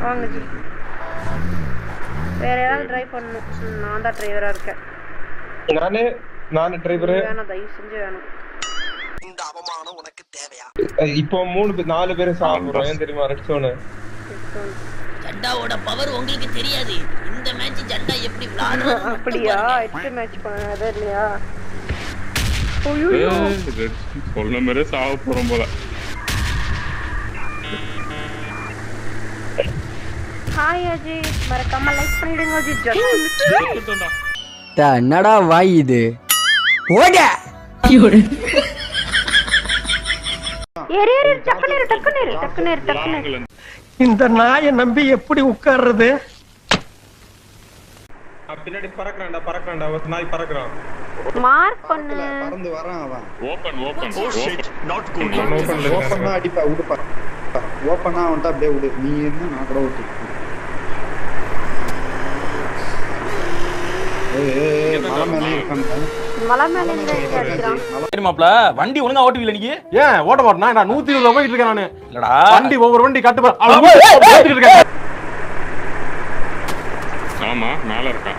வாங்க ஜி வேற யாராவது டிரைவ் பண்ணணும் ம், நான் தான் டிரைவரா இருக்கேன் நானு நானு டிரைவரு வேணாம் தயவு செஞ்சு வேணும் இப்போ மூணு பேர் நாலு பேரும் சாப்பிடுறோம் ஏன் தெரியுமா ரெட் சோனு ஜண்டாவோட பவர் உங்களுக்கு தெரியாது இந்த மேட்ச் ஜண்டா எப்படி விளையாடுறது அப்படியா எட்டு மேட்ச் பண்ணாத இல்லையா ஐயோ ஏய், ரெட் சொன்ன மாதிரியே சாக போறோம் போல ஹாய் அஜய் மறக்காம லைக் பண்ணிடுங்க அஜய் ஜஸ்ட் செத்துட்டேன்டா. டா, என்னடா வாய் இது ஓட ஏறு ஏறு டக்குனு ஏறு டக்குனு ஏறு டக்குனு ஏறு டக்குனு ஏறு. லாங்ல இந்த நாயை நம்பி எப்படி உட்கார்றது பின்னாடி பறக்குறான்டா பறக்குறான்டா ஒரு நாய் பறக்குறான் மார்க் பண்ணு பறந்து வரான் அவன் ஓபன் ஓபன் ஓபன் ஓப்பன்ல ஓப்பன் இருக்கான் தான் அடிப்பா விடுப்பா ஓப்பனா வந்துட்டா அப்படியே விடு நீ என்ன நான் கூட விட்டு ஏய், ஏய், ஏய், மலை மேலே இருக்கான்டா மலை மேல இருந்து இங்க அடிக்கிறான் தெரியுமாப்ல வண்டி ஒழுங்கா ஓட்டுவீல நீங்க ஏன் ஓட்ட மாட்டேனா நான் நூத்தி இருபது போயிட்டு இருக்கேன் நானு இல்லடா வண்டி ஒவ்வொரு வண்டி கட்டு பா- அளவு ஓட்டிட்டு இருக்கேன் ஆமா மேல இருக்கான்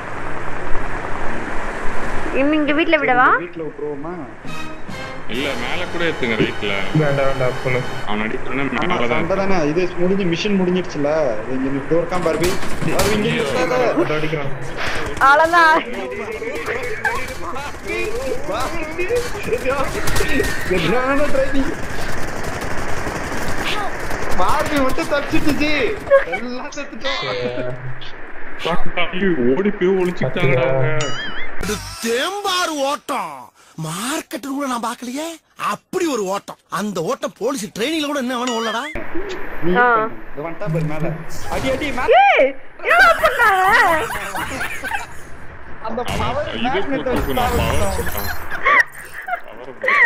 இன்னும் இங்க வீட்ல விடவா வீட்டுல விட்டுருவோமா இல்ல மேல கூட ஏத்துங்க ரைட்ல வேண்டாம் வேண்டாம் சொல்லு அவன் அடிக்கிறேன்னா ஆமா மேலதான் சண்டை தானே இது முடிஞ்சு மிஷின் முடிஞ்சிடுச்சுல இங்க நிட்டு இருக்கான் பார்பி பார்பி இங்க நிறுத்தாத. போட்டு அடிக்கிறான் அவ்வளவுதான் சரியான driving. பார்பி மட்டும் தப்பிச்சிட்டுச்சு எல்லாம் செத்துட்டோம் ஐயோ, ஓடி போய் ஒளிச்சுட்டாங்கடா அவங்க. தேம்பாறு ஓட்டம் மார்க்கெட் கூட நான் பார்க்கலையே அப்படி ஒரு ஓட்டம் அந்த ஓட்டம் போலீஸ் ட்ரைனிங்ல கூட என்ன வேணும் உள்ளடா நீ ஆ. பண்ணு. இது வந்துட்டா பாரு மேல அடி அடி மேல ஏய், என்னடா பண்ணாங்க அந்த அவன் power இது magnet போட்டுருக்கு, நான் வச்சு power போட்டான். power போட்டான்.